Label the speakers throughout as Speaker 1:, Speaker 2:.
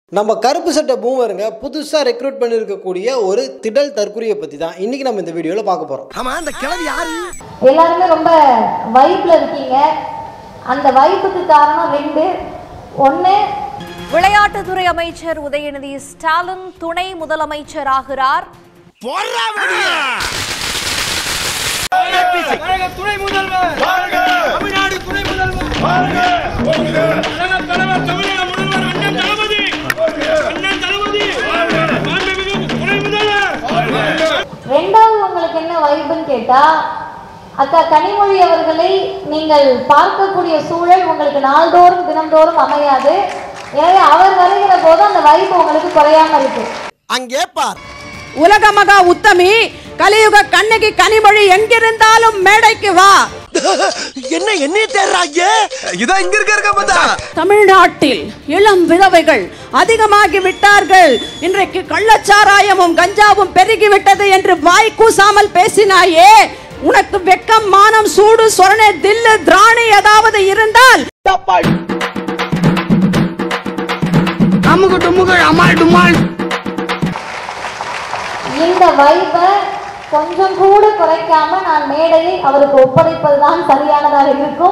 Speaker 1: நம்ம கருப்பு சட்டை பூமருங்க புதுசாக ரெக்ரூட் பண்ணியிருக்கக்கூடிய ஒரு திடல் தற்கொலையை பற்றி தான் இன்றைக்கி நம்ம இந்த வீடியோவில் பார்க்க போகிறோம்
Speaker 2: ஆமா அந்த கிழவி யாரு
Speaker 3: எல்லாருமே ரொம்ப வைப்ல இருக்கீங்க அந்த வைப்புக்கு காரணம் ரெண்டு ஒன்று
Speaker 4: விளையாட்டுத்துறை அமைச்சர் உதயநிதி ஸ்டாலின் துணை முதலமைச்சராகிறார்
Speaker 2: போடுறா வெளிய.
Speaker 5: கழக துணை முதல்வர் தமிழ்நாடு துணை முதல்வர் கழக தலைவர் தமிழக முதல்வர் அண்ணன் தளபதி அண்ணன் தளபதி மாண்புமிகு துணை முதல்வர்
Speaker 3: ரெண்டாவது உங்களுக்கு என்ன வைப்புன்னு கேட்டா அக்கா கனிமொழி அவர்களை நீங்கள் பார்க்கக்கூடிய சூழல் உங்களுக்கு நாள்தோறும் தினந்தோறும் அமையாது எனவே அவர் வருகிற போது அந்த வைப்பு உங்களுக்கு குறையாம இருக்கு
Speaker 2: அங்கே பார்
Speaker 6: உலக மகா உத்தமி கலியுக கண்ணகி கனிமொழி எங்கிருந்தாலும் மேடைக்கு வா
Speaker 2: என்ன என்னைய தேடுறாங்க இதான் இங்க இருக்க இருக்க பார்த்தா
Speaker 6: தமிழ்நாட்டில் இளம் விதவைகள் அதிகமாகி விட்டார்கள் இன்றைக்கு கள்ளச்சாராயமும் கஞ்சாவும் பெருகிவிட்டது என்று வாய் கூசாமல் பேசினாயே உனக்கு வெக்கம் மானம் சூடு சொரணை தில்லு திராணி ஏதாவது இருந்தால் அமுகு டுமுகள் அமால் டுமால்
Speaker 3: இந்த வைப்பை கொஞ்சம் கூட குறைக்காம நான் மேடையை அவருக்கு ஒப்படைப்பதுதான் சரியானதாக இருக்கும்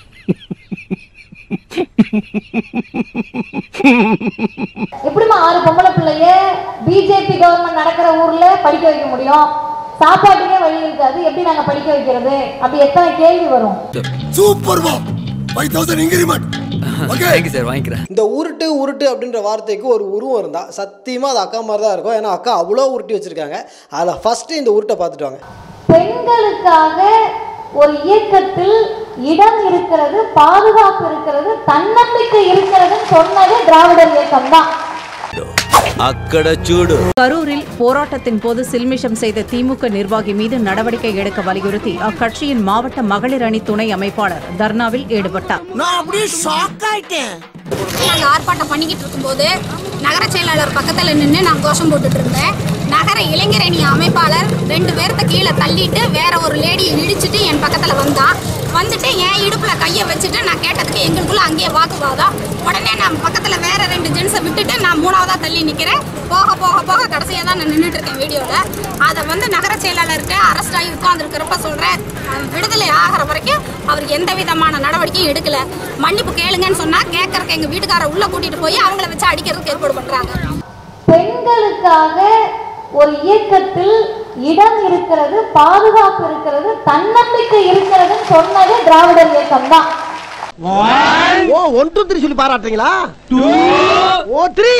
Speaker 3: எப்படிமா ஆறு பொம்பளை பிள்ளைய பிஜேபி கவர்மெண்ட் நடக்கிற ஊர்ல படிக்க வைக்க முடியும் சாப்பாட்டுக்கே வழி இருக்காது எப்படி நாங்க படிக்க வைக்கிறது அப்படி எத்தனை கேள்வி வரும்
Speaker 2: சூப்பர் வா ஃபைவ் தௌசண்ட் இன்கிரிமெண்ட் ஓகே
Speaker 1: இந்த உருட்டு உருட்டு அப்படின்ற வார்த்தைக்கு ஒரு உருவம் இருந்தால் சத்தியமாக அது அக்கா மாதிரி தான் இருக்கும் ஏன்னா அக்கா அவ்வளோ உருட்டி வச்சுருக்காங்க அதில் ஃபஸ்ட்டு இந்த உருட்டை பார்த்துட்டு வாங்க
Speaker 3: பெண்களுக்காக ஒரு இயக்கத்தில் இடம் இருக்கிறது பாதுகாப்பு இருக்கிறது தன்னம்பிக்கை இருக்கிறதுன்னு சொன்னது திராவிடர் இயக்கம் தான்
Speaker 7: అక్కడ చూడు
Speaker 8: கரூரில் போராட்டத்தின் போது சில்மிஷம் செய்த திமுக நிர்வாகி மீது நடவடிக்கை எடுக்க வலியுறுத்தி அக்கட்சியின் மாவட்ட மகளிர் அணி துணை அமைப்பாளர் தர்ணாவில் ஈடுபட்டார்
Speaker 2: நான் அப்படியே ஷாக் ஆயிட்டேன்
Speaker 9: நாங்க ஆர்ப்பாட்டம் பண்ணிக்கிட்டு இருக்கும்போது நகர செயலாளர் பக்கத்துல நின்று நான் கோஷம் போட்டுட்டு இருந்தேன் நகர இளைஞரணி அமைப்பாளர் ரெண்டு பேர்த்த கீழே தள்ளிட்டு வேற ஒரு லேடியை இடிச்சிட்டு என் பக்கத்துல வந்தான் வந்துட்டு என் இடுப்புல கையை வச்சுட்டு நான் கேட்டதுக்கு எங்களுக்குள்ள அங்கேயே வாக்குவாதம் உடனே நான் பக்கத்துல வேற ரெண்டு ஜென்ஸை விட்டுட்டு நான் மூணாவதா தள்ளி நிக்கிறேன் போக போக போக கடைசியா தான் நான் நின்றுட்டு இருக்கேன் வீடியோல அதை வந்து நகர செயலாளருக்கு அரெஸ்ட் ஆகி உட்கார்ந்துருக்கிறப்ப சொல்றேன் அவன் விடுதலை ஆகிற வரைக்கும் அவர் எந்த விதமான நடவடிக்கையும் எடுக்கல மன்னிப்பு கேளுங்கன்னு சொன்னா கேட்கறக்கு எங்க வீட்டுக்கார உள்ள கூட்டிட்டு போய் அவங்கள வச்சு அடிக்கிறதுக்கு ஏற்பாடு பண்றாங்க
Speaker 3: பெண்களுக்காக ஒரு இயக்கத்தில் இடம் இருக்கிறது பாதுகாப்பு இருக்கிறது தன்னம்பிக்கை இருக்கிறதுன்னு சொன்னது திராவிடர் இயக்கம் தான்
Speaker 2: ஓ ஒன் டூ த்ரீ சொல்லி பாராட்டுறீங்களா ஓ த்ரீ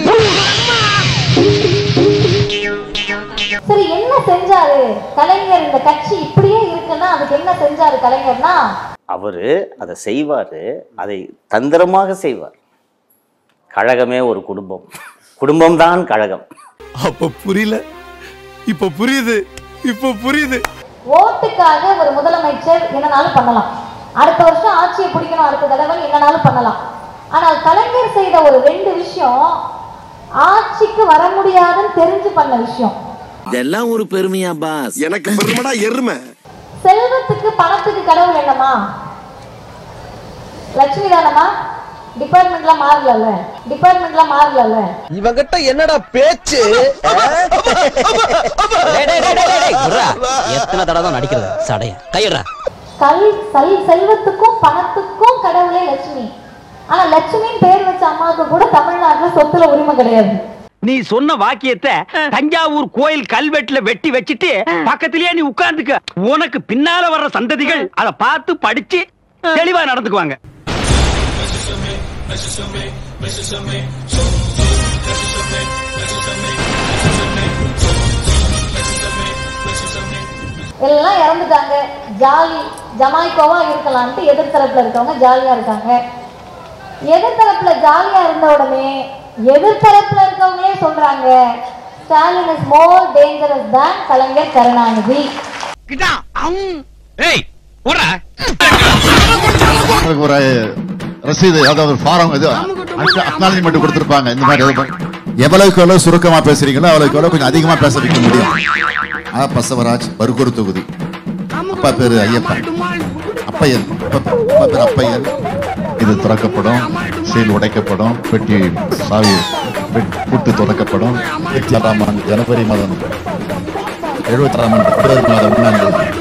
Speaker 3: சரி என்ன செஞ்சாரு கலைஞர் இந்த கட்சி இப்படியே இருக்குன்னா அதுக்கு என்ன செஞ்சாரு கலைஞர்னா
Speaker 10: அவர் அதை செய்வார் அதை தந்திரமாக செய்வார் கழகமே ஒரு குடும்பம் குடும்பம்தான் கழகம்
Speaker 7: அப்ப புரியல இப்ப புரியுது இப்ப புரியுது
Speaker 3: ஓட்டுக்காக ஒரு முதலமைச்சர் என்னனாலும் பண்ணலாம் அடுத்த வருஷம் ஆட்சியை பிடிக்கணும் அடுத்த தடவை என்னனாலும் பண்ணலாம் ஆனால் கலைஞர் செய்த ஒரு ரெண்டு விஷயம் ஆட்சிக்கு வர முடியாதுன்னு தெரிஞ்சு பண்ண விஷயம்
Speaker 7: இதெல்லாம் ஒரு பெருமையா பாஸ்
Speaker 2: எனக்கு பெருமடா எருமை
Speaker 3: செல்வத்துக்கு பணத்துக்கு கடவுள் என்னமா லட்சுமி தானமா டிபார்ட்மெண்ட்லாம் மாறலல்ல டிபார்ட்மெண்ட்லாம் மாறலல்ல
Speaker 2: இவங்கிட்ட என்னடா பேச்சு
Speaker 7: எத்தனை தடவை தான் நடிக்கிறது சடைய கையிடுறா
Speaker 3: கல் செல் செல்வத்துக்கும் பணத்துக்கும் கடவுளே லட்சுமி ஆனா லட்சுமின்னு பேர் வச்ச அம்மாவுக்கு கூட தமிழ்நாட்டுல சொத்துல உரிமை கிடையாது
Speaker 5: நீ சொன்ன வாக்கியத்தை தஞ்சாவூர் கோயில் கல்வெட்டுல வெட்டி வச்சிட்டு பக்கத்திலேயே நீ உட்கார்ந்துக்க உனக்கு பின்னால வர்ற சந்ததிகள் அதை பார்த்து படிச்சு தெளிவா நடந்துக்குவாங்க
Speaker 3: எல்லாம் இறந்துட்டாங்க ஜாலி ஜமாய்க்கோவா இருக்கலான்ட்டு எதிர்த்தரப்புல இருக்கவங்க ஜாலியா இருக்காங்க எதிர்த்தரப்புல ஜாலியா இருந்த உடனே எதிர்த்தரப்புல இருக்கவங்களே சொல்றாங்க ஸ்டாலின் இஸ் மோர் டேஞ்சரஸ் தான் கலைஞர் கருணாநிதி
Speaker 5: ஏய் போடா
Speaker 11: உங்களுக்கு ஒரு ரசீது அதாவது ஒரு ஃபாரம் இது அக்னாலஜ்மெண்ட் கொடுத்துருப்பாங்க இந்த மாதிரி எவ்வளவு- எவ்வளவுக்கு எவ்வளவு சுருக்கமா பேசுறீங்களோ அவ்வளவுக்கு எவ்வளவு கொஞ்சம் அதிகமா பேச வைக்க முடியும் ஆ பசவராஜ் பருக்கூர் தொகுதி அப்பா பேரு ஐயப்பன் அப்பையன் அப்பா அப்பா பேரு அப்பையன் இது திறக்கப்படும் சீல் உடைக்கப்படும் பெட்டி சாவி கூட்டு தொடக்கப்படும் எழுபத்தி ஆறாம் ஆண்டு ஜனவரி மாதம் எழுபத்தி ஆறாம் ஆண்டு பிப்ரவரி மாதம் ஒன்றாம் தேதி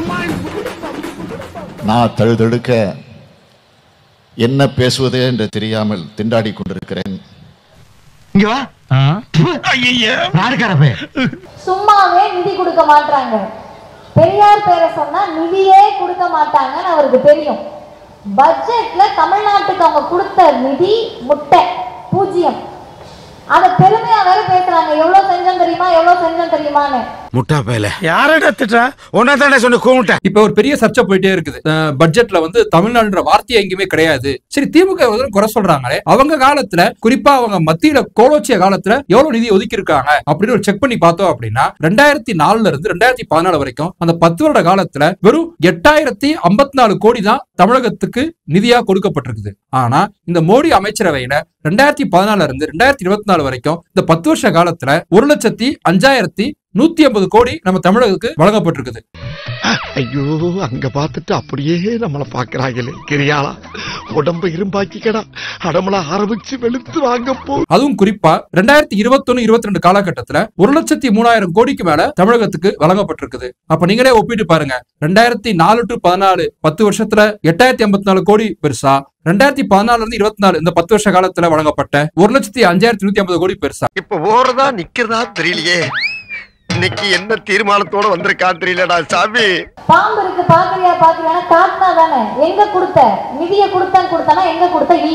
Speaker 11: நான் தழுதழுக்க என்ன பேசுவது என்று தெரியாமல் திண்டாடி கொண்டிருக்கிறேன்
Speaker 2: இங்க வா யாருக்காரப்பே
Speaker 3: சும்மாவே நிதி கொடுக்க மாட்டாங்க பெரியார் பேரை சொன்னா நிதியே கொடுக்க மாட்டாங்கன்னு அவருக்கு தெரியும் பட்ஜெட்ல தமிழ்நாட்டுக்கு அவங்க கொடுத்த நிதி முட்டை பூஜ்ஜியம் அத பெருமையா வேற பேசுறாங்க எவ்வளவு செஞ்சோம் தெரியுமா எவ்வளவு செஞ்சோம் தெரியுமான்னு
Speaker 7: முட்டா பயல
Speaker 2: யாரடா திட்டா ஒன்னா தானே சொன்ன கூமிட்ட
Speaker 12: இப்ப ஒரு பெரிய சர்ச்சை போயிட்டே இருக்குது அஹ் பட்ஜெட்ல வந்து தமிழ்நாடுன்ற வார்த்தையே எங்கேயுமே கிடையாது சரி திமுக வந்து குறை சொல்றாங்களே அவங்க காலத்துல குறிப்பா அவங்க மத்தியில கோலோச்சிய காலத்துல எவ்வளவு நிதி ஒதுக்கி இருக்காங்க அப்படின்னு ஒரு செக் பண்ணி பார்த்தோம் அப்படின்னா ரெண்டாயிரத்தி நாலுல இருந்து ரெண்டாயிரத்தி பதினாலு வரைக்கும் அந்த பத்து வருட காலத்துல வெறும் எட்டாயிரத்தி ஐம்பத்தி நாலு கோடி தான் தமிழகத்துக்கு நிதியா கொடுக்கப்பட்டிருக்குது ஆனா இந்த மோடி அமைச்சரவையில ரெண்டாயிரத்தி பதினாலுல இருந்து ரெண்டாயிரத்தி இருபத்தி நாலு வரைக்கும் இந்த பத்து வருஷ காலத்துல ஒரு லட்சத்தி அஞ்சாயிரத்தி நூத்தி ஐம்பது கோடி நம்ம தமிழகத்துக்கு வழங்கப்பட்டிருக்குது
Speaker 2: ஐயோ அங்க பார்த்துட்டு அப்படியே நம்மள பாக்குறாங்களே கிரியாளா உடம்ப இரும்பாக்கிக்கடா அடமலா ஆரம்பிச்சு வெளுத்து வாங்க போ
Speaker 12: அதுவும் குறிப்பா ரெண்டாயிரத்தி இருபத்தொன்னு இருபத்தி ரெண்டு காலகட்டத்துல ஒரு லட்சத்தி மூணாயிரம் கோடிக்கு மேல தமிழகத்துக்கு வழங்கப்பட்டிருக்குது அப்ப நீங்களே ஒப்பிட்டு பாருங்க ரெண்டாயிரத்தி நாலு டு பதினாலு பத்து வருஷத்துல எட்டாயிரத்தி ஐம்பத்தி நாலு கோடி பெருசா ரெண்டாயிரத்தி பதினாலுல இருந்து இருபத்தி நாலு இந்த பத்து வருஷ காலத்துல வழங்கப்பட்ட ஒரு லட்சத்தி அஞ்சாயிரத்தி நூத்தி ஐம்பது கோடி பெருசா
Speaker 2: இப்ப ஓடுறதா நிக்கிறதா தெரியலையே இன்னைக்கு என்ன தீர்மானத்தோட வந்திருக்கான் தெரியலடா சாமி
Speaker 3: பாம்பு இருக்கு பாக்குறியா பாக்குறியா காட்டினா தானே எங்க கொடுத்த நிதியை கொடுத்தேன் கொடுத்தானா எங்க கொடுத்த இல்ல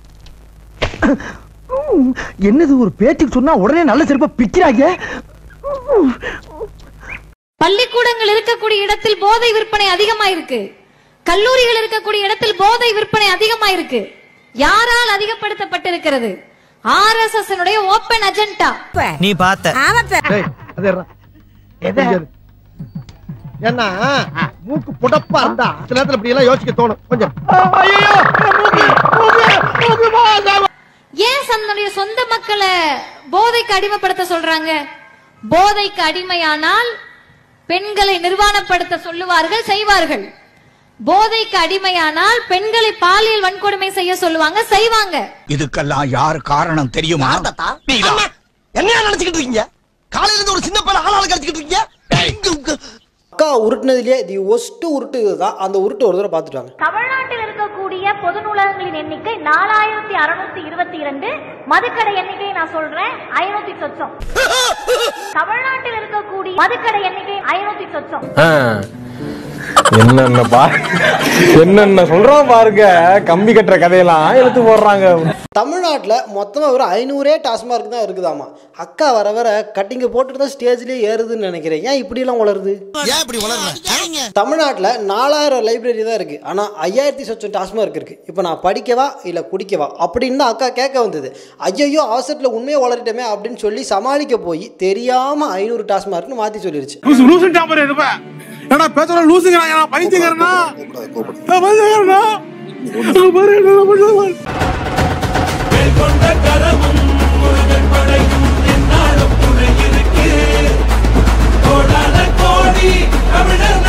Speaker 2: என்னது ஒரு பேச்சுக்கு சொன்னா உடனே நல்ல செருப்பா பிக்கிறாங்க
Speaker 13: பள்ளிக்கூடங்கள் இருக்கக்கூடிய இடத்தில் போதை விற்பனை அதிகமா இருக்கு கல்லூரிகள் இருக்கக்கூடிய இடத்தில் போதை விற்பனை அதிகமா இருக்கு யாரால் அதிகப்படுத்தப்பட்டிருக்கிறது ஆர்எஸ்எஸ் ஓபன் அஜெண்டா
Speaker 14: நீ பார்த்த
Speaker 2: ஏன்னா மூக்கு புடப்பா இருந்தா சில நேரத்துல இப்படி எல்லாம் யோசிக்க தோணும் கொஞ்சம்
Speaker 13: ஏன் தன்னுடைய சொந்த மக்களை போதைக்கு அடிமைப்படுத்த சொல்றாங்க போதைக்கு அடிமையானால் பெண்களை நிர்வாணப்படுத்த சொல்லுவார்கள் செய்வார்கள் போதைக்கு அடிமையானால் பெண்களை பாலியல் வன்கொடுமை செய்ய சொல்லுவாங்க செய்வாங்க
Speaker 15: இதுக்கெல்லாம் யார் காரணம் தெரியுமா
Speaker 2: என்ன நினைச்சுக்கிட்டு இருக்கீங்க காலையில இருந்து ஒரு சின்ன பையன் ஆளாளு கடிச்சுக்கிட்டு இருக்கீங்க
Speaker 1: அக்கா உருட்டுனதுலேயே தி ஒஸ்ட்டு உருட்டு இதுதான் அந்த உருட்டு ஒரு தடவை பார்த்துட்டு வாங்க
Speaker 3: தமிழ்நாட்டில் இருக்கக்கூடிய பொது நூலகங்களின் எண்ணிக்கை நாலாயிரத்தி அறுநூத்தி இருபத்தி இரண்டு மதுக்கடை எண்ணிக்கை நான் சொல்றேன் ஐநூத்தி சொச்சம் தமிழ்நாட்டில் இருக்கக்கூடிய மதுக்கடை எண்ணிக்கை ஐநூத்தி சொச்சம்
Speaker 16: என்னென்ன பா என்னென்ன சொல்றோம் பாருங்க கம்பி கட்டுற கதையெல்லாம் எடுத்து போடுறாங்க
Speaker 1: தமிழ்நாட்டில் மொத்தமாக ஒரு ஐநூறே டாஸ்மார்க் தான் இருக்குதாமா அக்கா வர வர கட்டிங்க போட்டுட்டு தான் ஸ்டேஜ்லேயே ஏறுதுன்னு நினைக்கிறேன் ஏன் இப்படிலாம் வளருது
Speaker 2: ஏன் இப்படி வளர்ற
Speaker 1: தமிழ்நாட்டில் நாலாயிரம் லைப்ரரி தான் இருக்குது ஆனால் ஐயாயிரத்தி சொச்சம் டாஸ்மார்க் இருக்குது இப்போ நான் படிக்கவா இல்லை குடிக்கவா அப்படின்னு தான் அக்கா கேட்க வந்தது ஐயோ அவசரத்தில் உண்மையை வளரட்டமே அப்படின்னு சொல்லி சமாளிக்க போய் தெரியாமல் ஐநூறு டாஸ்மார்க்னு மாற்றி சொல்லிருச்சு
Speaker 17: லூசுட்டா பாரு இருப்பேன் ஏடா பேசுற லூசுங்கிறாங்க நான் பைத்தியக்காரனா நான் பைத்தியக்காரனா நான் பாரு என்ன பண்ணுவாங்க
Speaker 18: கொண்ட கரமும் முருகன் படையும் என்னாலும் துணை இருக்கு கோடான கோடி தமிழர்